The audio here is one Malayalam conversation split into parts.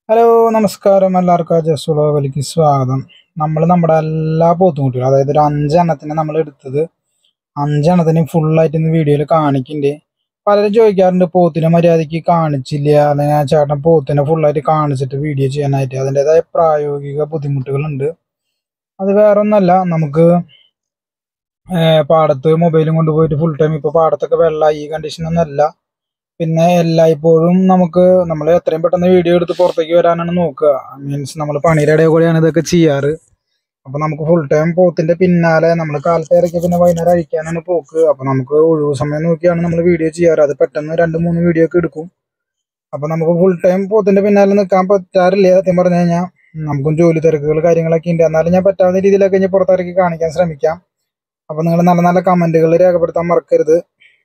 ഹലോ നമസ്കാരം എല്ലാവർക്കും ജസ് വ്ളോഗിലേക്ക് സ്വാഗതം നമ്മൾ നമ്മുടെ എല്ലാ പോത്തുകുട്ടികളും അതായത് ഒരു അഞ്ചെണ്ണത്തിന് നമ്മൾ എടുത്തത് അഞ്ചെണ്ണത്തിന് ഫുള്ളായിട്ട് ഇന്ന് വീഡിയോയിൽ കാണിക്കുന്നുണ്ട് പലരും ചോദിക്കാറുണ്ട് പോത്തിനെ മര്യാദയ്ക്ക് കാണിച്ചില്ല അല്ലെങ്കിൽ ആ ചേട്ടൻ പോത്തിനെ ഫുള്ളായിട്ട് കാണിച്ചിട്ട് വീഡിയോ ചെയ്യാനായിട്ട് അതിൻ്റെതായ പ്രായോഗിക ബുദ്ധിമുട്ടുകളുണ്ട് അത് വേറെ ഒന്നല്ല നമുക്ക് ഏർ പാടത്ത് മൊബൈലും കൊണ്ടുപോയിട്ട് ഫുൾ ടൈം ഇപ്പോൾ പാടത്തൊക്കെ വെള്ളമായി ഈ കണ്ടീഷനൊന്നും അല്ല പിന്നെ എല്ലായ്പ്പോഴും നമുക്ക് നമ്മൾ എത്രയും പെട്ടെന്ന് വീഡിയോ എടുത്ത് പുറത്തേക്ക് വരാനാണ് നോക്കുക മീൻസ് നമ്മൾ പണിയുടെ ഇടയിൽ കൂടെയാണ് ഇതൊക്കെ ചെയ്യാറ് അപ്പൊ നമുക്ക് ഫുൾ ടൈം പോത്തിന്റെ പിന്നാലെ നമ്മൾ കാലത്ത് ഇറക്കി പിന്നെ വൈകുന്നേരം അഴിക്കാനാണ് പോക്ക് അപ്പൊ നമുക്ക് ഒഴിവ് സമയം നോക്കിയാണ് നമ്മൾ വീഡിയോ ചെയ്യാറ് അത് പെട്ടെന്ന് രണ്ട് മൂന്ന് വീഡിയോ ഒക്കെ എടുക്കും അപ്പൊ നമുക്ക് ഫുൾ ടൈം പോത്തിന്റെ പിന്നാലെ നിൽക്കാൻ പറ്റാറില്ല സത്യം പറഞ്ഞു കഴിഞ്ഞാൽ നമുക്കും ജോലി തിരക്കുകൾ കാര്യങ്ങളൊക്കെ ഉണ്ട് എന്നാലും ഞാൻ പറ്റാവുന്ന രീതിയിലൊക്കെ ഇനി പുറത്തിറക്കി കാണിക്കാൻ ശ്രമിക്കാം അപ്പൊ നിങ്ങൾ നല്ല നല്ല കമന്റുകൾ രേഖപ്പെടുത്താൻ മറക്കരുത്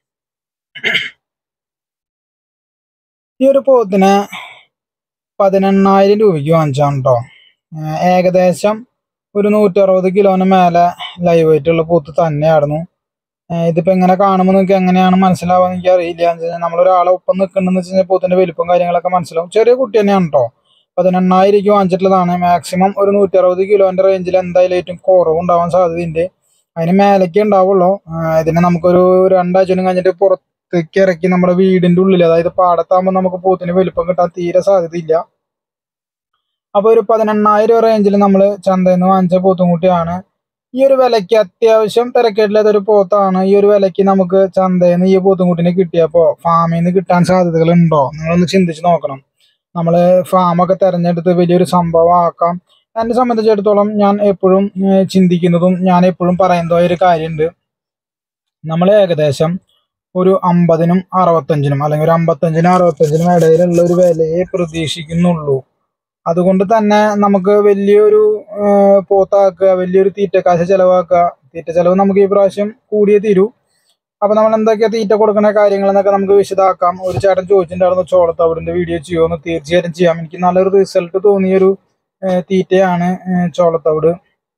ഈ ഒരു പോത്തിനെ പതിനെണ്ണായിരം രൂപയ്ക്ക് വാങ്ങിച്ചാണ് കേട്ടോ ഏകദേശം ഒരു നൂറ്ററുപത് കിലോന് മേലെ ലൈവ് ആയിട്ടുള്ള പോത്ത് തന്നെയായിരുന്നു ഏഹ് ഇതിപ്പോ എങ്ങനെ കാണുമ്പോൾ നിങ്ങൾക്ക് എങ്ങനെയാണ് മനസ്സിലാവാന്ന് എനിക്ക് അറിയില്ല എന്ന് വെച്ചാൽ നമ്മളൊരാളെ ഒപ്പം നിൽക്കണമെന്ന് വെച്ച് കഴിഞ്ഞാൽ പോത്തിന്റെ വലിപ്പം കാര്യങ്ങളൊക്കെ മനസ്സിലാവും ചെറിയ കുട്ടി തന്നെയാണ് കേട്ടോ പതിനെണ്ണായിരം രൂപയ്ക്ക് വാങ്ങിച്ചിട്ടുള്ളതാണ് മാക്സിമം ഒരു നൂറ്ററുപത് കിലോന്റെ റേഞ്ചിൽ എന്തായാലും ഏറ്റവും കുറവുണ്ടാവാൻ സാധ്യതയുണ്ട് അതിന് മേലേക്ക് ഉണ്ടാവുള്ളൂ ആഹ് ഇതിനെ നമുക്കൊരു രണ്ടാഴ്ച കഴിഞ്ഞിട്ട് പുറത്തേക്ക് ഇറക്കി നമ്മുടെ വീടിന്റെ ഉള്ളിൽ അതായത് പാടത്താകുമ്പോൾ നമുക്ക് പോത്തിന് വലിപ്പം കിട്ടാൻ തീരെ സാധ്യതയില്ല അപ്പൊ ഒരു പതിനെണ്ണായിരം റേഞ്ചിൽ നമ്മൾ ചന്തയിൽ നിന്ന് വാങ്ങിച്ച പോത്തുംകുട്ടിയാണ് ഈ ഒരു വിലയ്ക്ക് അത്യാവശ്യം തിരക്കേട്ടില്ലാത്ത ഒരു പോത്താണ് ഈ ഒരു വിലയ്ക്ക് നമുക്ക് ചന്തയിൽ നിന്ന് ഈ പോത്തുംകുട്ടിനെ കിട്ടിയപ്പോ ഫാമിൽ നിന്ന് കിട്ടാൻ സാധ്യതകൾ ഉണ്ടോ നിങ്ങളൊന്ന് ചിന്തിച്ച് നോക്കണം നമ്മൾ ഫാമൊക്കെ തെരഞ്ഞെടുത്ത് വലിയൊരു സംഭവമാക്കാം എന്നെ സംബന്ധിച്ചിടത്തോളം ഞാൻ എപ്പോഴും ഏഹ്, ചിന്തിക്കുന്നതും ഞാൻ എപ്പോഴും പറയുന്നതുമായ ഒരു കാര്യമുണ്ട് നമ്മൾ ഏകദേശം ഒരു അമ്പതിനും അറുപത്തഞ്ചിനും അല്ലെങ്കിൽ ഒരു അമ്പത്തഞ്ചിനും അറുപത്തഞ്ചിനും ഇടയിലുള്ള ഒരു വിലയെ പ്രതീക്ഷിക്കുന്നുള്ളൂ അതുകൊണ്ട് തന്നെ നമുക്ക് വലിയൊരു ഏഹ്, പോത്താക്കുക വലിയൊരു തീറ്റക്കാശ് ചെലവാക്കുക തീറ്റ ചെലവ് നമുക്ക് ഈ പ്രാവശ്യം കൂടിയേ തീരൂ അപ്പൊ നമ്മൾ എന്തൊക്കെയാ തീറ്റ കൊടുക്കുന്ന കാര്യങ്ങൾ എന്നൊക്കെ നമുക്ക് വിശദമാക്കാം ഒരു ചേട്ടൻ ചോദിച്ചിട്ടുണ്ടായിരുന്നു ചോളത്തവിടിന്റെ വീഡിയോ ചെയ്യുമെന്ന് തീർച്ചയായിട്ടും ചെയ്യാം എനിക്ക് നല്ലൊരു റിസൾട്ട് തോന്നിയൊരു ഏഹ്, തീറ്റയാണ് ഏഹ്, ചോളത്തവിട്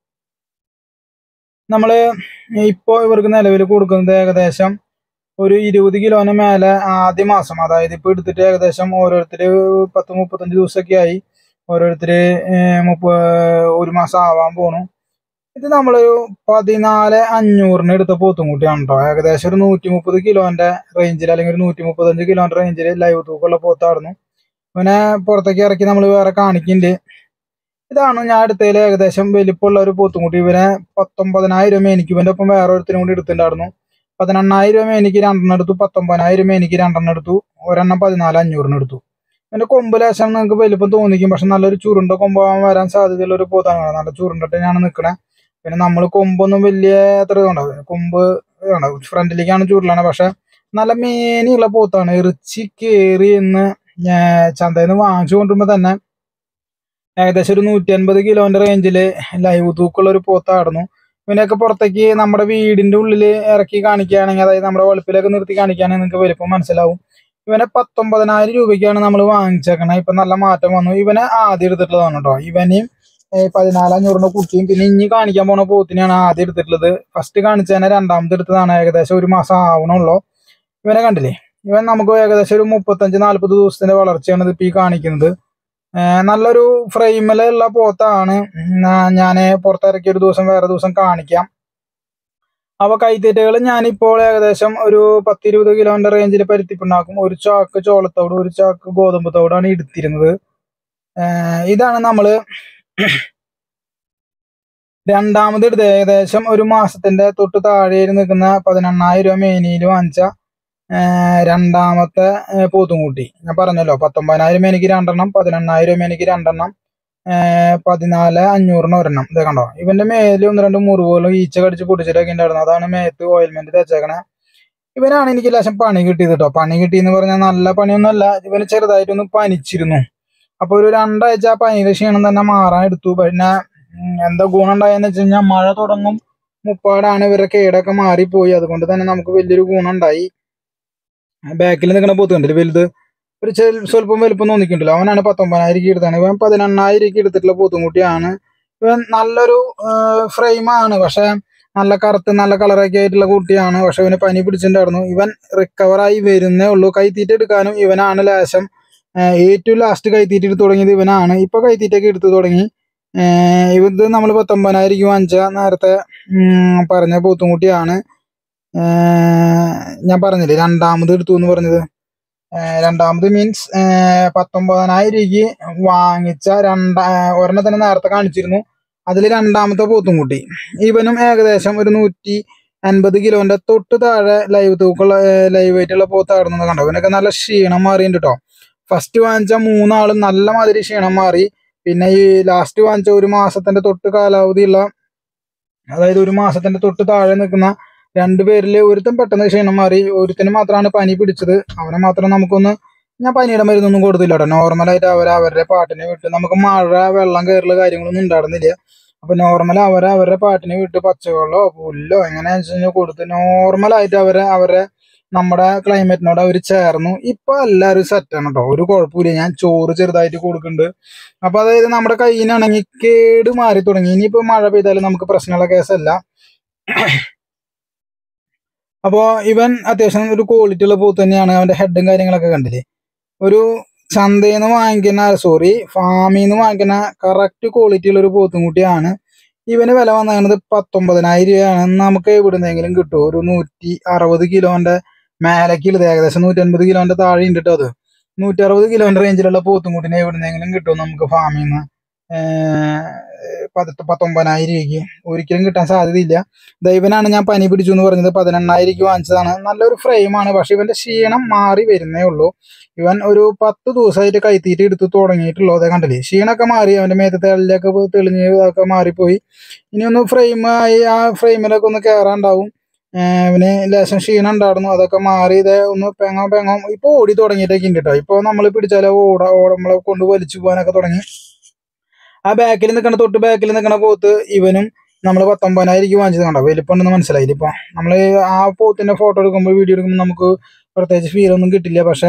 നമ്മള് ഇപ്പോൾ ഇവർക്ക് നിലവിൽ കൊടുക്കുന്നത് ഏകദേശം ഒരു ഇരുപത് കിലോന് മേലെ ആദ്യ മാസം അതായത് ഇപ്പൊ എടുത്തിട്ട് ഏകദേശം ഓരോരുത്തര് പത്ത് മുപ്പത്തഞ്ച് ദിവസമൊക്കെ ആയി ഓരോരുത്തര് ഏഹ് മുപ്പ ഒരു മാസം ആവാൻ പോണു ഇത് നമ്മളൊരു പതിനാല് അഞ്ഞൂറിന് എടുത്ത പോത്തുംകുട്ടിയാണ് കേട്ടോ ഏകദേശം ഒരു നൂറ്റി മുപ്പത് കിലോന്റെ റേഞ്ചിൽ അല്ലെങ്കിൽ ഒരു നൂറ്റി മുപ്പത്തഞ്ച് കിലോന്റെ റേഞ്ചിൽ ലൈവ് തൂക്കമുള്ള പോത്തായിരുന്നു ഇവനെ പുറത്തേക്ക് ഇറക്കി നമ്മൾ വേറെ കാണിക്കുന്നുണ്ട് ഇതാണ് ഞാൻ എടുത്തതിൽ ഏകദേശം വലിപ്പമുള്ള ഒരു പോത്തുംകുട്ടി ഇവനെ പത്തൊമ്പതിനായിരം രൂപ എനിക്ക് ഇവന്റെ ഒപ്പം വേറെ ഒരുത്തിനും കൂടി എടുത്തിട്ടുണ്ടായിരുന്നു പതിനെണ്ണായിരം രൂപ എനിക്ക് രണ്ടെണ്ണം എടുത്തു പത്തൊമ്പതിനായിരം രൂപ എനിക്ക് രണ്ടെണ്ണം എടുത്തു ഒരെണ്ണം പതിനാല് അഞ്ഞൂറിന് എടുത്തു എന്റെ കൊമ്പ് ലേശം നിങ്ങൾക്ക് വലിപ്പം തോന്നിക്കും പക്ഷെ നല്ലൊരു ചുരുണ്ട കൊമ്പാവാൻ വരാൻ സാധ്യതയുള്ള ഒരു പോത്താണ് നല്ല ചുരുണ്ടിട്ടാണ് നിൽക്കണേ പിന്നെ നമ്മൾ കൊമ്പൊന്നും വലിയ എത്ര ഉണ്ടാവും കൊമ്പ് ഇതാണ് ഫ്രണ്ടിലേക്കാണ് ചുരുളാണ് പക്ഷെ നല്ല മേനിയുള്ള പോത്താണ് ഇറച്ചി കേറി എന്ന് ഞാൻ ചന്തയിൽ നിന്ന് വാങ്ങിച്ചു കൊണ്ടുവരുമ്പോ തന്നെ ഏകദേശം ഒരു നൂറ്റി അൻപത് കിലോന്റെ റേഞ്ചില് ലൈവ് തൂക്കമുള്ള ഒരു പോത്തായിരുന്നു ഇവനെയൊക്കെ പുറത്തേക്ക് നമ്മുടെ വീടിന്റെ ഉള്ളിൽ ഇറക്കി കാണിക്കുകയാണെങ്കിൽ അതായത് നമ്മുടെ വെളുപ്പിലൊക്കെ നിർത്തി കാണിക്കുകയാണെങ്കിൽ നിങ്ങൾക്ക് വലിപ്പം മനസ്സിലാവും ഇവനെ പത്തൊമ്പതിനായിരം രൂപയ്ക്കാണ് നമ്മൾ വാങ്ങിച്ചേക്കണേ ഇപ്പൊ നല്ല മാറ്റം വന്നു ഇവനെ ആദ്യം എടുത്തിട്ടുള്ളതാണ് കേട്ടോ ഇവനെയും പതിനാലഞ്ഞൂറിന്റെ കുട്ടിയും പിന്നെ ഇനി കാണിക്കാൻ പോണ പോത്തിനെയാണ് ആദ്യം എടുത്തിട്ടുള്ളത് ഫസ്റ്റ് കാണിച്ചതിനെ രണ്ടാമത് എടുത്തതാണ് ഏകദേശം ഒരു മാസം ആവണുള്ളൂ ഇവനെ കണ്ടില്ലേ ഇവൻ നമുക്ക് ഏകദേശം ഒരു മുപ്പത്തഞ്ച് നാല്പത് ദിവസത്തിന്റെ വളർച്ചയാണ് ഇതിപ്പോ ഈ കാണിക്കുന്നത് ഏർ നല്ലൊരു ഫ്രെയിമിലുള്ള പോത്താണ് ഞാൻ പുറത്തിറക്കി ഒരു ദിവസം വേറെ ദിവസം കാണിക്കാം അപ്പൊ കൈത്തീറ്റകൾ ഞാനിപ്പോൾ ഏകദേശം ഒരു പത്തിരുപത് കിലോന്റെ റേഞ്ചിൽ പരുത്തിപ്പുണ്ടാക്കും ഒരു ചാക്ക് ചോളത്തോട് ഒരു ചാക്ക് ഗോതമ്പ് തോടാണ് എടുത്തിരുന്നത് ഏർ ഇതാണ് നമ്മള് രണ്ടാമത് എടുത്ത് ഏകദേശം ഒരു മാസത്തിന്റെ തൊട്ട് താഴെയിൽ നിൽക്കുന്ന പതിനെണ്ണായിരം രൂപ മേനിയിൽ വാങ്ങിച്ച ഏർ രണ്ടാമത്തെ ഏർ പോത്തുംകുട്ടി ഞാൻ പറഞ്ഞല്ലോ പത്തൊമ്പതിനായിരം എനിക്ക് രണ്ടെണ്ണം പതിനെണ്ണായിരം എനിക്ക് രണ്ടെണ്ണം ഏർ പതിനാല് അഞ്ഞൂറിന് ഒരെണ്ണം ഇത് കണ്ടോ ഇവന്റെ മേലിൽ ഒന്ന് രണ്ട് മുറിവുകളും ഈച്ച കടിച്ച് പൊട്ടിച്ചിട്ടൊക്കെ ഉണ്ടായിരുന്നു അതാണ് മേത്ത് ഓയിൽമെന്റ് തേച്ചേക്കണേ ഇവനാണ് എനിക്ക് ലേശം പണി കിട്ടിയത് കേട്ടോ പണി കിട്ടിയെന്ന് പറഞ്ഞാൽ നല്ല പണിയൊന്നുമല്ല ഇവന് ചെറുതായിട്ടൊന്ന് പനിച്ചിരുന്നു അപ്പൊ ഒരു രണ്ടാഴ്ച ആ പനിയുടെ ക്ഷീണം തന്നെ മാറാൻ എടുത്തു പിന്നെ ഉം, എന്താ ഗുണം ഉണ്ടായെന്ന് വെച്ച് കഴിഞ്ഞാൽ മഴ തുടങ്ങും മുപ്പാടാണ് ഇവരുടെ കേടൊക്കെ മാറിപ്പോയി അതുകൊണ്ട് തന്നെ നമുക്ക് വലിയൊരു ഗുണം ഉണ്ടായി ബാക്കിൽ നിൽക്കുന്ന പോത്ത് കണ്ടില്ല വലുത് ഒരു ചെൽ- സ്വല്പം വലുപ്പം തോന്നിക്കുണ്ടല്ലോ അവനാണ് പത്തൊമ്പതിനായിരം എടുത്താണ് ഇവൻ പതിനെണ്ണായിരം എടുത്തിട്ടുള്ള പോത്തുംകുട്ടിയാണ് ഇവൻ നല്ലൊരു ഫ്രെയിമാണ് പക്ഷെ നല്ല കറുത്ത് നല്ല കളറൊക്കെ ആയിട്ടുള്ള കുട്ടിയാണ് പക്ഷെ ഇവന് പനി പിടിച്ചിട്ടുണ്ടായിരുന്നു ഇവൻ റിക്കവറായി വരുന്നേ ഉള്ളൂ കൈത്തീറ്റ എടുക്കാനും ഇവനാണ് ലേശം ഏഹ് ഏറ്റവും ലാസ്റ്റ് കൈത്തീറ്റ എടുത്ത് തുടങ്ങിയത് ഇവനാണ് ഇപ്പൊ കൈത്തീറ്റൊക്കെ എടുത്തു തുടങ്ങി ഏഹ് ഇത് നമ്മൾ പത്തൊമ്പതിനായിരം രൂപ വാങ്ങിച്ച നേരത്തെ ഉം, പറഞ്ഞ പോത്തുംകുട്ടിയാണ് ഏഹ് ഞാൻ പറഞ്ഞില്ലേ രണ്ടാമത് എടുത്തു എന്ന് പറഞ്ഞത് ഏഹ് രണ്ടാമത് മീൻസ് പത്തൊമ്പതിനായിരം രൂപയ്ക്ക് വാങ്ങിച്ച രണ്ടാ ഒരെണ്ണം തന്നെ നേരത്തെ കാണിച്ചിരുന്നു അതിൽ രണ്ടാമത്തെ പോത്തുംകുട്ടി ഇവനും ഏകദേശം ഒരു നൂറ്റി അൻപത് കിലോന്റെ തൊട്ട് താഴെ ലൈവ് തൂക്കുള്ള ലൈവ് ആയിട്ടുള്ള പോത്താടുന്നത് കണ്ടോ ഇവനൊക്കെ നല്ല ക്ഷീണം മാറിയിട്ടുണ്ട് കേട്ടോ ഫസ്റ്റ് വാങ്ങിച്ച മൂന്നാളും നല്ല മാതിരി ക്ഷീണം മാറി പിന്നെ ഈ ലാസ്റ്റ് വാങ്ങിച്ച ഒരു മാസത്തിന്റെ തൊട്ട് കാലാവധിയുള്ള അതായത് ഒരു മാസത്തിന്റെ തൊട്ട് താഴെ നിൽക്കുന്ന രണ്ടുപേരിൽ ഒരുത്തൻ പെട്ടെന്ന് ക്ഷീണം മാറി ഒരുത്തന് മാത്രമാണ് പനി പിടിച്ചത് അവനെ മാത്രം നമുക്കൊന്ന് ഞാൻ പനിയുടെ മരുന്നൊന്നും കൊടുത്തില്ല കേട്ടോ നോർമലായിട്ട് അവർ അവരുടെ പാട്ടിനെ വിട്ട് നമുക്ക് മഴ വെള്ളം കയറല് കാര്യങ്ങളൊന്നും ഉണ്ടായിരുന്നില്ല അപ്പൊ നോർമൽ അവരെ അവരുടെ പാട്ടിനെ വിട്ട് പച്ചവെള്ളമോ പുല്ലോ എങ്ങനെയാണെന്ന് വെച്ച് കഴിഞ്ഞാൽ കൊടുത്ത് നോർമലായിട്ട് അവരെ അവരെ നമ്മുടെ ക്ലൈമറ്റിനോട് അവർ ചേർന്നു ഇപ്പൊ എല്ലാവരും സെറ്റാണ് കേട്ടോ ഒരു കുഴപ്പമില്ല ഞാൻ ചോറ് ചെറുതായിട്ട് കൊടുക്കുന്നുണ്ട് അപ്പൊ അതായത് നമ്മുടെ കയ്യിനാണെങ്കിൽ കേട് മാറി തുടങ്ങി ഇനിയിപ്പോ മഴ പെയ്താലും നമുക്ക് പ്രശ്നമുള്ള കേസല്ല അപ്പോ ഇവൻ അത്യാവശ്യം ഒരു ക്വാളിറ്റി ഉള്ള പോത്ത് തന്നെയാണ് അവന്റെ ഹെഡും കാര്യങ്ങളൊക്കെ കണ്ടില്ലേ ഒരു ചന്തയിൽ നിന്ന് വാങ്ങിക്കുന്ന സോറി ഫാമിൽ നിന്ന് വാങ്ങിക്കുന്ന കറക്റ്റ് ക്വാളിറ്റി ഉള്ള ഒരു പോത്തും കുട്ടിയാണ് ഇവന് വില വന്നത് പത്തൊമ്പതിനായിരം രൂപയാണ് നമുക്ക് എവിടുന്നെങ്കിലും കിട്ടും ഒരു നൂറ്റി അറുപത് കിലോന്റെ മേലേക്കുള്ളത് ഏകദേശം നൂറ്റി അൻപത് കിലോന്റെ താഴെ ഉണ്ട് കേട്ടോ അത് നൂറ്റി അറുപത് കിലോന്റെ റേഞ്ചിലുള്ള പോത്തും കുട്ടിനെ എവിടുന്നെങ്കിലും കിട്ടും നമുക്ക് ഫാമിൽ നിന്ന് പത്ത് പത്തൊമ്പതിനായിരം രൂപയ്ക്ക് ഒരിക്കലും കിട്ടാൻ സാധ്യതയില്ല ദൈവനാണ് ഞാൻ പനി പിടിച്ചു എന്ന് പറഞ്ഞത് പതിനെണ്ണായിരം രൂപയ്ക്ക് വാങ്ങിച്ചതാണ് നല്ലൊരു ഫ്രെയിമാണ് പക്ഷെ ഇവന്റെ ക്ഷീണം മാറി വരുന്നേ ഉള്ളൂ ഇവൻ ഒരു പത്ത് ദിവസമായിട്ട് കൈത്തീറ്റ എടുത്ത് തുടങ്ങിയിട്ടുള്ളൂ അതേ കണ്ടില്ലേ ക്ഷീണമൊക്കെ മാറി അവന്റെ മേത്തത്തെ എല്ലൊക്കെ പോയി തെളിഞ്ഞ് അതൊക്കെ മാറിപ്പോയി ഇനി ഒന്ന് ഫ്രെയിമായി ആ ഫ്രെയിമിലൊക്കെ ഒന്ന് കയറാണ്ടാവും ഏഹ് ഇവന് ലേശം ക്ഷീണം ഉണ്ടായിരുന്നു അതൊക്കെ മാറി ഇത് ഒന്ന് പെങ്ങോ പെങ്ങോ ഇപ്പൊ ഓടി തുടങ്ങിയിട്ടൊക്കെ ഉണ്ട് കേട്ടോ ഇപ്പൊ നമ്മൾ പിടിച്ചാലോ ഓട ഓട നമ്മളെ കൊണ്ട് വലിച്ചു പോകാനൊക്കെ തുടങ്ങി ആ ബാക്കിൽ നിൽക്കണ തൊട്ട് ബാക്കിൽ നിൽക്കണ പോത്ത് ഇവനും നമ്മൾ പത്തൊമ്പതിനായിരം രൂപ വാങ്ങിച്ചത് കണ്ടോ വലിപ്പമുണ്ടെന്ന് മനസ്സിലായില്ല ഇപ്പൊ നമ്മൾ ആ പോത്തിന്റെ ഫോട്ടോ എടുക്കുമ്പോൾ വീഡിയോ എടുക്കുമ്പോൾ നമുക്ക് പ്രത്യേകിച്ച് ഫീൽ ഒന്നും കിട്ടില്ല പക്ഷെ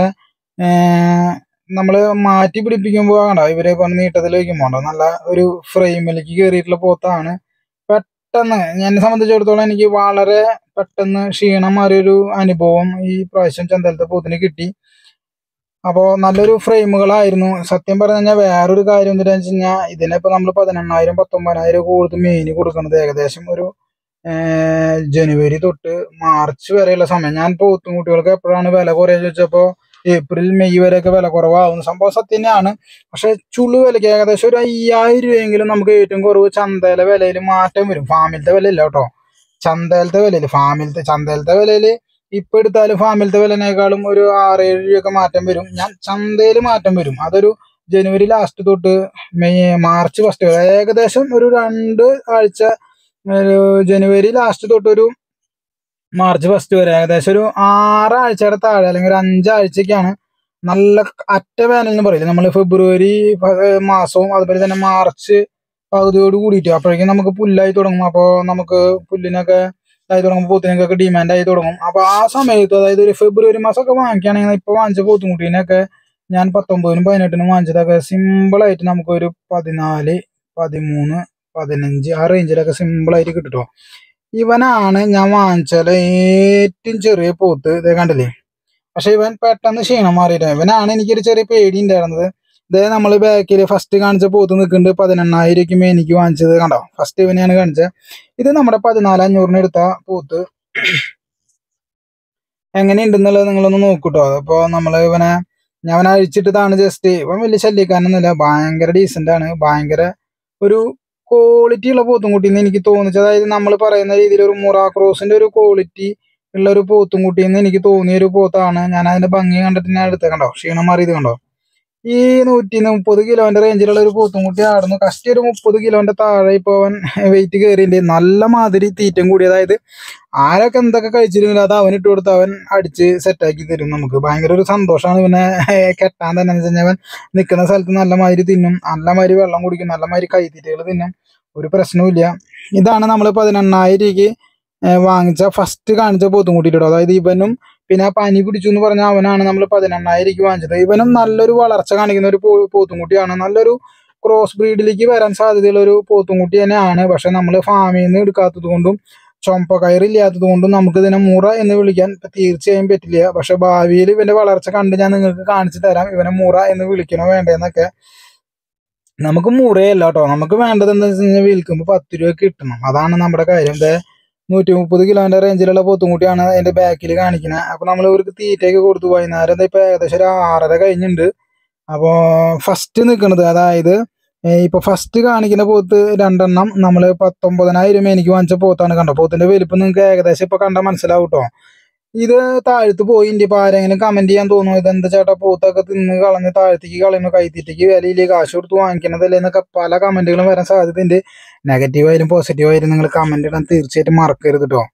നമ്മൾ മാറ്റി പിടിപ്പിക്കുമ്പോൾ കണ്ടോ ഇവരെ ഇപ്പൊ നീട്ടത്തിൽ വയ്ക്കുമ്പോൾ ഉണ്ടോ നല്ല ഒരു ഫ്രെയിമിലേക്ക് കയറിയിട്ടുള്ള പോത്താണ് പെട്ടെന്ന് എന്നെ സംബന്ധിച്ചിടത്തോളം എനിക്ക് വളരെ പെട്ടെന്ന് ക്ഷീണം മാറിയൊരു അനുഭവം ഈ പ്രാവശ്യം ചന്തലത്തെ പോത്തിന് കിട്ടി അപ്പോൾ നല്ലൊരു ഫ്രെയിമുകളായിരുന്നു സത്യം പറഞ്ഞു കഴിഞ്ഞാൽ വേറൊരു കാര്യം എന്താണെന്ന് വെച്ച് കഴിഞ്ഞാൽ ഇതിനിപ്പോൾ നമ്മൾ പതിനെണ്ണായിരം പത്തൊമ്പതിനായിരം ഒക്കെ കൊടുത്ത് മെയിന് കൊടുക്കുന്നത് ഏകദേശം ഒരു ഏഹ്, ജനുവരി തൊട്ട് മാർച്ച് വരെയുള്ള സമയം ഞാൻ പോത്തും കുട്ടികൾക്ക് എപ്പോഴാണ് വില കുറയുക ചോദിച്ചപ്പോൾ ഏപ്രിൽ മെയ് വരെയൊക്കെ വില കുറവാകുന്ന സംഭവം സത്യം തന്നെയാണ് പക്ഷെ ചുളു വിലയ്ക്ക് ഏകദേശം ഒരു അയ്യായിരം രൂപയെങ്കിലും നമുക്ക് ഏറ്റവും കുറവ് ചന്തയിലെ വിലയിൽ മാറ്റം വരും ഫാമിലത്തെ വില ഇല്ല കേട്ടോ ചന്തയിലത്തെ വിലയിൽ ഫാമിലത്തെ ചന്തയിലത്തെ വിലയിൽ ഇപ്പൊ എടുത്താലും ഫാമിലത്തെ വിലനേക്കാളും ഒരു ആറേഴ് രൂപയൊക്കെ മാറ്റം വരും ഞാൻ ചന്തയിൽ മാറ്റം വരും അതൊരു ജനുവരി ലാസ്റ്റ് തൊട്ട് മെയ് മാർച്ച് ഫസ്റ്റ് വരെ ഏകദേശം ഒരു രണ്ട് ആഴ്ച ഒരു ജനുവരി ലാസ്റ്റ് തൊട്ട് ഒരു മാർച്ച് ഫസ്റ്റ് വരെ ഏകദേശം ഒരു ആറാഴ്ചയുടെ താഴെ അല്ലെങ്കിൽ ഒരു അഞ്ചാഴ്ചക്കാണ് നല്ല അറ്റ വേനൽ എന്ന് പറയില്ലേ നമ്മൾ ഫെബ്രുവരി ഫ- മാസവും അതുപോലെ തന്നെ മാർച്ച് പകുതിയോട് കൂടിയിട്ട് അപ്പോഴേക്കും നമുക്ക് പുല്ലായി തുടങ്ങും അപ്പോൾ നമുക്ക് പുല്ലിനൊക്കെ ആയി തുടങ്ങും പോത്തിനൊക്കെ ഡിമാൻഡ് ആയി തുടങ്ങും അപ്പൊ ആ സമയത്ത് അതായത് ഒരു ഫെബ്രുവരി മാസമൊക്കെ വാങ്ങിക്കുകയാണെങ്കിൽ ഇപ്പൊ വാങ്ങിച്ച പോത്തുംകുട്ടീനൊക്കെ ഞാൻ പത്തൊമ്പതിനും പതിനെട്ടിനും വാങ്ങിച്ചതൊക്കെ സിമ്പിൾ ആയിട്ട് നമുക്ക് ഒരു പതിനാല് പതിമൂന്ന് പതിനഞ്ച് ആ റേഞ്ചിലൊക്കെ സിമ്പിൾ ആയിട്ട് കിട്ടും ട്ടോ. ഇവനാണ് ഞാൻ വാങ്ങിച്ചാൽ ഏറ്റവും ചെറിയ പോത്ത് ഇതേ കണ്ടില്ലേ പക്ഷെ ഇവൻ പെട്ടെന്ന് ക്ഷീണം മാറിയിട്ട് ഇവനാണ് എനിക്കൊരു ചെറിയ പേടി ഉണ്ടായിരുന്നത് ഇതേ നമ്മൾ ബാക്കിൽ ഫസ്റ്റ് കാണിച്ച പോത്ത് നിൽക്കുന്നുണ്ട് പതിനെണ്ണായിരം രൂപയ്ക്ക് എനിക്ക് വാങ്ങിച്ചത് കണ്ടോ ഫസ്റ്റ് ഇവനെയാണ് കാണിച്ചത് ഇത് നമ്മുടെ പതിനാല് അഞ്ഞൂറിന് എടുത്ത പോത്ത് എങ്ങനെയുണ്ടെന്നുള്ളത് നിങ്ങളൊന്ന് നോക്കൂട്ടോ അപ്പോൾ നമ്മൾ ഇവനെ ഞാൻ അവനെ അഴിച്ചിട്ടതാണ് ജസ്റ്റ് ഇവൻ വലിയ ശല്യക്കാരനൊന്നുമില്ല ഭയങ്കര ഡീസന്റ് ആണ് ഭയങ്കര ഒരു ക്വാളിറ്റി ഉള്ള പോത്തും കുട്ടിന്ന് എനിക്ക് തോന്നിച്ചത് അതായത് നമ്മൾ പറയുന്ന രീതിയിൽ ഒരു മുറ ക്രോസിന്റെ ഒരു ക്വാളിറ്റി ഉള്ള ഒരു പോത്തും കുട്ടിന്ന് എനിക്ക് തോന്നിയ ഒരു പോത്താണ് ഞാൻ അതിന്റെ ഭംഗി കണ്ടിട്ട് ഞാൻ എടുത്തത് കണ്ടോ ക്ഷീണം മാറിയത് കണ്ടോ ഈ നൂറ്റി മുപ്പത് കിലോന്റെ റേഞ്ചിലുള്ള ഒരു പോത്തും കുട്ടി ആടുന്നു കഷ്ടി ഒരു മുപ്പത് കിലോന്റെ താഴെ ഇപ്പൊ അവൻ വെയിറ്റ് കയറിയിട്ടുണ്ട് നല്ല മാതിരി തീറ്റം കൂടി അതായത് ആരൊക്കെ എന്തൊക്കെ കഴിച്ചിരുന്നില്ല അത് അവൻ ഇട്ട് കൊടുത്ത് അവൻ അടിച്ച് സെറ്റാക്കി തരും നമുക്ക് ഭയങ്കര ഒരു സന്തോഷമാണ് ഇവനെ കെട്ടാൻ തന്നെ എന്ന് വെച്ച് കഴിഞ്ഞാൽ അവൻ നിൽക്കുന്ന സ്ഥലത്ത് നല്ല മാതിരി തിന്നും നല്ല മാതിരി വെള്ളം കുടിക്കും നല്ല മാതിരി കൈത്തീറ്റകൾ തിന്നും ഒരു പ്രശ്നവുമില്ല ഇതാണ് നമ്മൾ പതിനെണ്ണായിരം രൂപയ്ക്ക് ഏഹ് വാങ്ങിച്ച ഫസ്റ്റ് കാണിച്ച പോത്തും കൂട്ടിയിട്ടോ അതായത് ഇവനും പിന്നെ ആ പനി പിടിച്ചു എന്ന് പറഞ്ഞ അവനാണ് നമ്മൾ പതിനെണ്ണായിരം രൂപയ്ക്ക് വാങ്ങിച്ചത് ഇവനും നല്ലൊരു വളർച്ച കാണിക്കുന്ന ഒരു പോ- പോത്തും കുട്ടിയാണ് നല്ലൊരു ക്രോസ് ബ്രീഡിലേക്ക് വരാൻ സാധ്യതയുള്ള ഒരു പോത്തും കുട്ടി തന്നെയാണ് പക്ഷെ നമ്മൾ ഫാമിൽ നിന്ന് എടുക്കാത്തത് കൊണ്ടും ചൊമ്പ കയറില്ലാത്തത് കൊണ്ടും നമുക്ക് ഇതിനെ മുറ എന്ന് വിളിക്കാൻ തീർച്ചയായും പറ്റില്ല പക്ഷെ ഭാവിയിൽ ഇവന്റെ വളർച്ച കണ്ട് ഞാൻ നിങ്ങൾക്ക് കാണിച്ചു തരാം ഇവനെ മുറ എന്ന് വിളിക്കണോ വേണ്ടതെന്നൊക്കെ നമുക്ക് മുറയല്ല കേട്ടോ നമുക്ക് വേണ്ടത് എന്താ വെച്ച് കഴിഞ്ഞാൽ വിൽക്കുമ്പോൾ പത്ത് രൂപ കിട്ടണം അതാണ് നമ്മുടെ കാര്യം ദേ നൂറ്റി മുപ്പത് കിലോന്റെ റേഞ്ചിലുള്ള പോത്തുംകുട്ടിയാണ് അതിന്റെ ബാക്കിൽ കാണിക്കുന്നത് അപ്പൊ നമ്മൾ ഇവർക്ക് തീറ്റയൊക്കെ കൊടുത്തു വൈകുന്നേരം ദേ ഇപ്പൊ ഏകദേശം ഒരു ആറര കഴിഞ്ഞിട്ടുണ്ട് അപ്പോ ഫസ്റ്റ് നിൽക്കുന്നത് അതായത് ഏ, ഇപ്പൊ ഫസ്റ്റ് കാണിക്കുന്ന പോത്ത് രണ്ടെണ്ണം നമ്മൾ പത്തൊമ്പതിനായിരം എനിക്ക് വാങ്ങിച്ച പോത്താണ് കണ്ടോ പോത്തിന്റെ വലിപ്പം നിങ്ങൾക്ക് ഏകദേശം ഇപ്പൊ കണ്ടാൽ മനസ്സിലാവും കേട്ടോ ഇത് താഴത്ത് പോയി ഇന്റെ ഇപ്പൊ ആരെങ്കിലും കമന്റ് ചെയ്യാൻ തോന്നുന്നു ഇതെന്താ ചേട്ടാ പോത്തൊക്കെ തിന്ന് കളഞ്ഞ് താഴത്തേക്ക് കളയുന്നു കൈത്തീറ്റയ്ക്ക് വിലയില്ലേ കാശ് കൊടുത്ത് വാങ്ങിക്കണതല്ലേ എന്നൊക്കെ പല കമന്റുകളും വരാൻ സാധ്യതയുണ്ട് നെഗറ്റീവ് ആയാലും പോസിറ്റീവ് ആയാലും നിങ്ങൾ കമന്റ് ഇടാൻ തീർച്ചയായിട്ടും മറക്കരുത് കേട്ടോ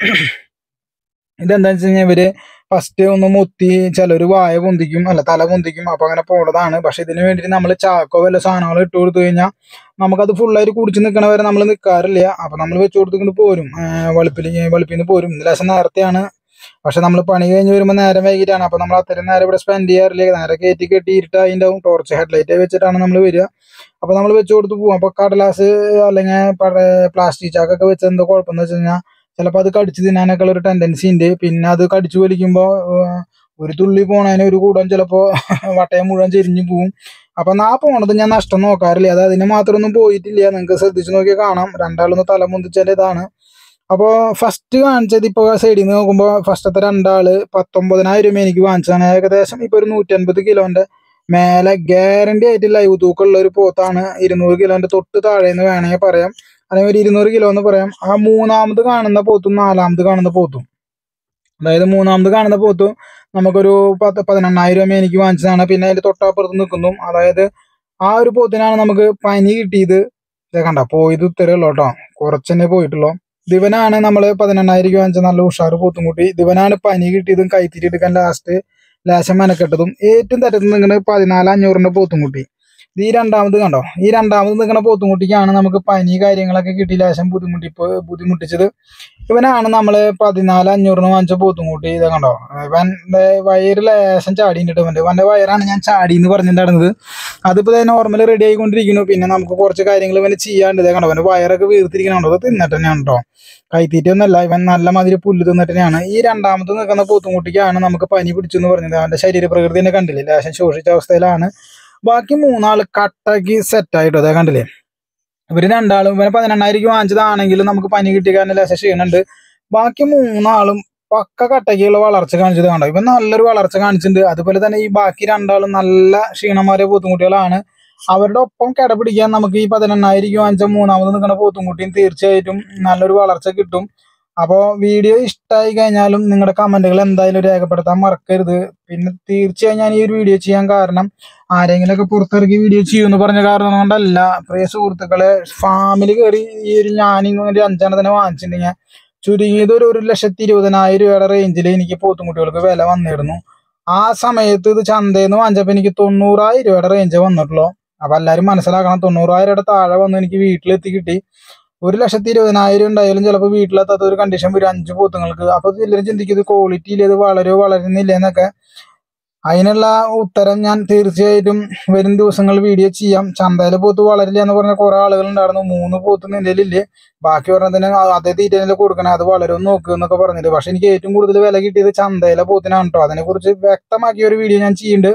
ഇതെന്താ വെച്ച് കഴിഞ്ഞാൽ ഇവര് ഫസ്റ്റ് ഒന്ന് മുത്തി ചിലര് വായ പൊന്തിക്കും അല്ല തല പൊന്തിക്കും അപ്പൊ അങ്ങനെ പോണതാണ് പക്ഷെ ഇതിന് വേണ്ടിയിട്ട് നമ്മൾ ചാക്കോ വല്ല സാധനങ്ങൾ ഇട്ട് കൊടുത്തു കഴിഞ്ഞാൽ നമുക്കത് ഫുള്ളായിട്ട് കുടിച്ച് നിൽക്കണ വരെ നമ്മൾ നിൽക്കാറില്ല അപ്പൊ നമ്മൾ വെച്ച് കൊടുത്തിട്ട് പോരും വെളുപ്പിൽ വെളുപ്പിൽ നിന്ന് പോരും ഇന്ന് ലേശം നേരത്തെയാണ് പക്ഷെ നമ്മൾ പണി കഴിഞ്ഞ് വരുമ്പോൾ നേരം വൈകിട്ടാണ് അപ്പൊ നമ്മൾ അത്രയും നേരം ഇവിടെ സ്പെൻഡ് ചെയ്യാറില്ല നേരെ കയറ്റി കെട്ടി ഇരുട്ടായിണ്ടാവും ടോർച്ച് ഹെഡ്ലൈറ്റ് വെച്ചിട്ടാണ് നമ്മൾ വരിക അപ്പൊ നമ്മൾ വെച്ച് കൊടുത്ത് പോകും അപ്പൊ കടലാസ് അല്ലെങ്കിൽ പ്ലാസ്റ്റിക് ചാക്കൊക്കെ വെച്ച് എന്തോ കുഴപ്പമെന്ന് വെച്ച് കഴിഞ്ഞാൽ ചിലപ്പോൾ അത് കടിച്ചു തിന്നാനൊക്കെ ഉള്ള ഒരു ടെൻഡൻസി ഉണ്ട് പിന്നെ അത് കടിച്ചു വലിക്കുമ്പോൾ ഒരു തുള്ളി പോണതിന് ഒരു കൂടം ചിലപ്പോൾ വട്ടയം മുഴുവൻ ചെരിഞ്ഞു പോവും അപ്പൊ നാ പോണത് ഞാൻ നഷ്ടം നോക്കാറില്ല അത് അതിന് മാത്രമൊന്നും പോയിട്ടില്ല നിങ്ങൾക്ക് ശ്രദ്ധിച്ചു നോക്കിയാൽ കാണാം രണ്ടാളൊന്ന് തല മുന്തിച്ചാൽ ഇതാണ് അപ്പോൾ ഫസ്റ്റ് കാണിച്ചത് ഇപ്പോൾ സൈഡിൽ നിന്ന് നോക്കുമ്പോൾ ഫസ്റ്റത്തെ രണ്ടാള് പത്തൊമ്പതിനായിരം രൂപ എനിക്ക് വാങ്ങിച്ചതാണ് ഏകദേശം ഇപ്പോൾ ഒരു നൂറ്റൻപത് കിലോന്റെ മേലെ ഗ്യാരണ്ടി ആയിട്ട് ലൈവ് തൂക്കമുള്ള ഒരു പോത്താണ് ഇരുന്നൂറ് കിലോന്റെ തൊട്ട് താഴെ എന്ന് വേണമെങ്കിൽ പറയാം അല്ലെങ്കിൽ ഒരു ഇരുന്നൂറ് കിലോ എന്ന് പറയാം ആ മൂന്നാമത് കാണുന്ന പോത്തും നാലാമത് കാണുന്ന പോത്തും അതായത് മൂന്നാമത് കാണുന്ന പോത്തും നമുക്കൊരു പത്ത് പതിനെണ്ണായിരം രൂപ എനിക്ക് വാങ്ങിച്ചതാണ് പിന്നെ അതിന്റെ തൊട്ടപ്പുറത്ത് നിൽക്കുന്നു അതായത് ആ ഒരു പോത്തിനാണ് നമുക്ക് പനി കിട്ടിയത് ഇതേ കണ്ട പോയത് ഇത്രയേ ഉള്ളൂ കേട്ടോ കുറച്ചെന്നെ പോയിട്ടുള്ളൂ ദിവനാണ് നമ്മൾ പതിനെണ്ണായിരം രൂപ വാങ്ങിച്ച നല്ല ഉഷാറ് പോത്തും കൂട്ടി ദിവനാണ് പനി കിട്ടിയതും കൈത്തിരി എടുക്കാൻ ലാസ്റ്റ് ലേശം മെനക്കെട്ടതും ഏറ്റവും തരത്തിൽ നിൽക്കുന്നത് പതിനാല് അഞ്ഞൂറിന്റെ പോത്തും കൂട്ടി ഇത് ഈ രണ്ടാമത് കണ്ടോ ഈ രണ്ടാമത് നിൽക്കുന്ന പോത്തുംകുട്ടിക്കാണ് നമുക്ക് പനി കാര്യങ്ങളൊക്കെ കിട്ടി ലേശം ബുദ്ധിമുട്ടിപ്പോ ബുദ്ധിമുട്ടിച്ചത് ഇവനാണ് നമ്മൾ പതിനാല് അഞ്ഞൂറിന് വാങ്ങിച്ച പോത്തുംകുട്ടി ഇത് കണ്ടോ ഇവന്റെ വയറ് ലേശം ചാടിയിട്ട് ഇവന്റെ ഇവന്റെ വയറാണ് ഞാൻ ചാടി എന്ന് പറഞ്ഞിട്ടുണ്ടായിരുന്നത് അതിപ്പോ നോർമൽ റെഡി ആയിക്കൊണ്ടിരിക്കുന്നു പിന്നെ നമുക്ക് കുറച്ച് കാര്യങ്ങൾ ഇവന് ചെയ്യാണ്ട് ഇതേ കണ്ടോ ഇവന്റെ വയറൊക്കെ വീർത്തിരിക്കണുണ്ടോ അത് തിന്നിട്ട് തന്നെയാണ് കേട്ടോ കൈത്തീറ്റ ഒന്നല്ല ഇവൻ നല്ല മാതിരി പുല്ല് തിന്നിട്ട് തന്നെയാണ് ഈ രണ്ടാമത് നിൽക്കുന്ന പോത്തുംകുട്ടിക്കാണ് നമുക്ക് പനി പിടിച്ചു എന്ന് പറഞ്ഞത് അവന്റെ ശരീരപ്രകൃതി തന്നെ കണ്ടില്ലേ ലേശം ശോഷിച്ച അവസ്ഥയിലാണ് ബാക്കി മൂന്നാള് കട്ടാക്കി സെറ്റ് ആയിട്ടോ അതെ കണ്ടില്ലേ ഇവര് രണ്ടാളും ഇവനെ പതിനെണ്ണായിരം വാങ്ങിച്ചതാണെങ്കിലും നമുക്ക് പനി കിട്ടിയ കാരണം ലേശം ക്ഷീണുണ്ട് ബാക്കി മൂന്നാളും പക്ക കട്ടയ്ക്കുള്ള വളർച്ച കാണിച്ചത് കണ്ടോ ഇവൻ നല്ലൊരു വളർച്ച കാണിച്ചിട്ടുണ്ട് അതുപോലെ തന്നെ ഈ ബാക്കി രണ്ടാളും നല്ല ക്ഷീണന്മാരെ പോത്തുംകുട്ടികളാണ് അവരുടെ ഒപ്പം കിടപിടിക്കാൻ നമുക്ക് ഈ പതിനെണ്ണായിരം വാങ്ങിച്ച മൂന്നാമത് നിൽക്കുന്ന പോത്തുംകുട്ടിയും തീർച്ചയായിട്ടും നല്ലൊരു വളർച്ച കിട്ടും അപ്പോൾ വീഡിയോ ഇഷ്ടമായി കഴിഞ്ഞാലും നിങ്ങളുടെ കമന്റുകൾ എന്തായാലും രേഖപ്പെടുത്താൻ മറക്കരുത് പിന്നെ തീർച്ചയായും ഞാൻ ഈ ഒരു വീഡിയോ ചെയ്യാൻ കാരണം ആരെങ്കിലുമൊക്കെ പുറത്തിറക്കി വീഡിയോ ചെയ്യുമെന്ന് പറഞ്ഞ കാരണം കൊണ്ടല്ല പ്രിയ സുഹൃത്തുക്കളെ ഫാമിൽ കയറി ഈ ഒരു ഞാനിങ്ങനെ ഒരു അഞ്ചെണ്ണത്തിനെ വാങ്ങിച്ചിട്ടുണ്ടെങ്കിൽ ചുരുങ്ങിയത് ഒരു ഒരു ലക്ഷത്തി ഇരുപതിനായിരം രൂപയുടെ റേഞ്ചിൽ എനിക്ക് പോത്തുംകുട്ടികൾക്ക് വില വന്നിരുന്നു ആ സമയത്ത് ഇത് ചന്തയിൽ നിന്ന് വാങ്ങിച്ചപ്പോൾ എനിക്ക് തൊണ്ണൂറായിരം രൂപയുടെ റേഞ്ച് വന്നിട്ടുള്ളൂ അപ്പൊ എല്ലാവരും മനസ്സിലാക്കണം തൊണ്ണൂറായിരം രൂപയുടെ താഴെ വന്ന് എനിക്ക് വീട്ടിലെത്തി കിട്ടി ഒരു ലക്ഷത്തി ഇരുപതിനായിരം ഉണ്ടായാലും ചിലപ്പോൾ വീട്ടിലെത്താത്ത ഒരു കണ്ടീഷൻ വരും അഞ്ച് പോത്തുങ്ങൾക്ക് അപ്പൊ എല്ലാവരും ചിന്തിക്കുന്നത് ക്വാളിറ്റി ഇല്ല ഇത് വളരോ വളരുന്നില്ല എന്നൊക്കെ അതിനുള്ള ഉത്തരം ഞാൻ തീർച്ചയായിട്ടും വരും ദിവസങ്ങൾ വീഡിയോ ചെയ്യാം ചന്തയിലെ പോത്ത് വളരില്ല എന്ന് പറഞ്ഞ കുറെ ആളുകൾ ഉണ്ടായിരുന്നു മൂന്ന് പോത്ത് നിലയിലില്ലേ ബാക്കി പറഞ്ഞതിന് അതേ തീറ്റയിലെ കൊടുക്കണേ അത് വളരും നോക്കുക എന്നൊക്കെ പറഞ്ഞിട്ട് പക്ഷെ എനിക്ക് ഏറ്റവും കൂടുതൽ വില കിട്ടിയത് ചന്തയിലെ പോത്തിനാണ് കേട്ടോ അതിനെ കുറിച്ച് വ്യക്തമാക്കിയ ഒരു വീഡിയോ ഞാൻ ചെയ്യുന്നുണ്ട്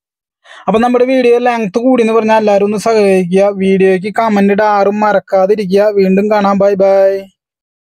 അപ്പൊ നമ്മുടെ വീഡിയോ ലെങ്ത് കൂടി എന്ന് പറഞ്ഞാൽ എല്ലാവരും ഒന്ന് സഹകരിക്കുക വീഡിയോയ്ക്ക് കമന്റ് ഇടാറും മറക്കാതിരിക്കുക വീണ്ടും കാണാം ബൈ ബൈ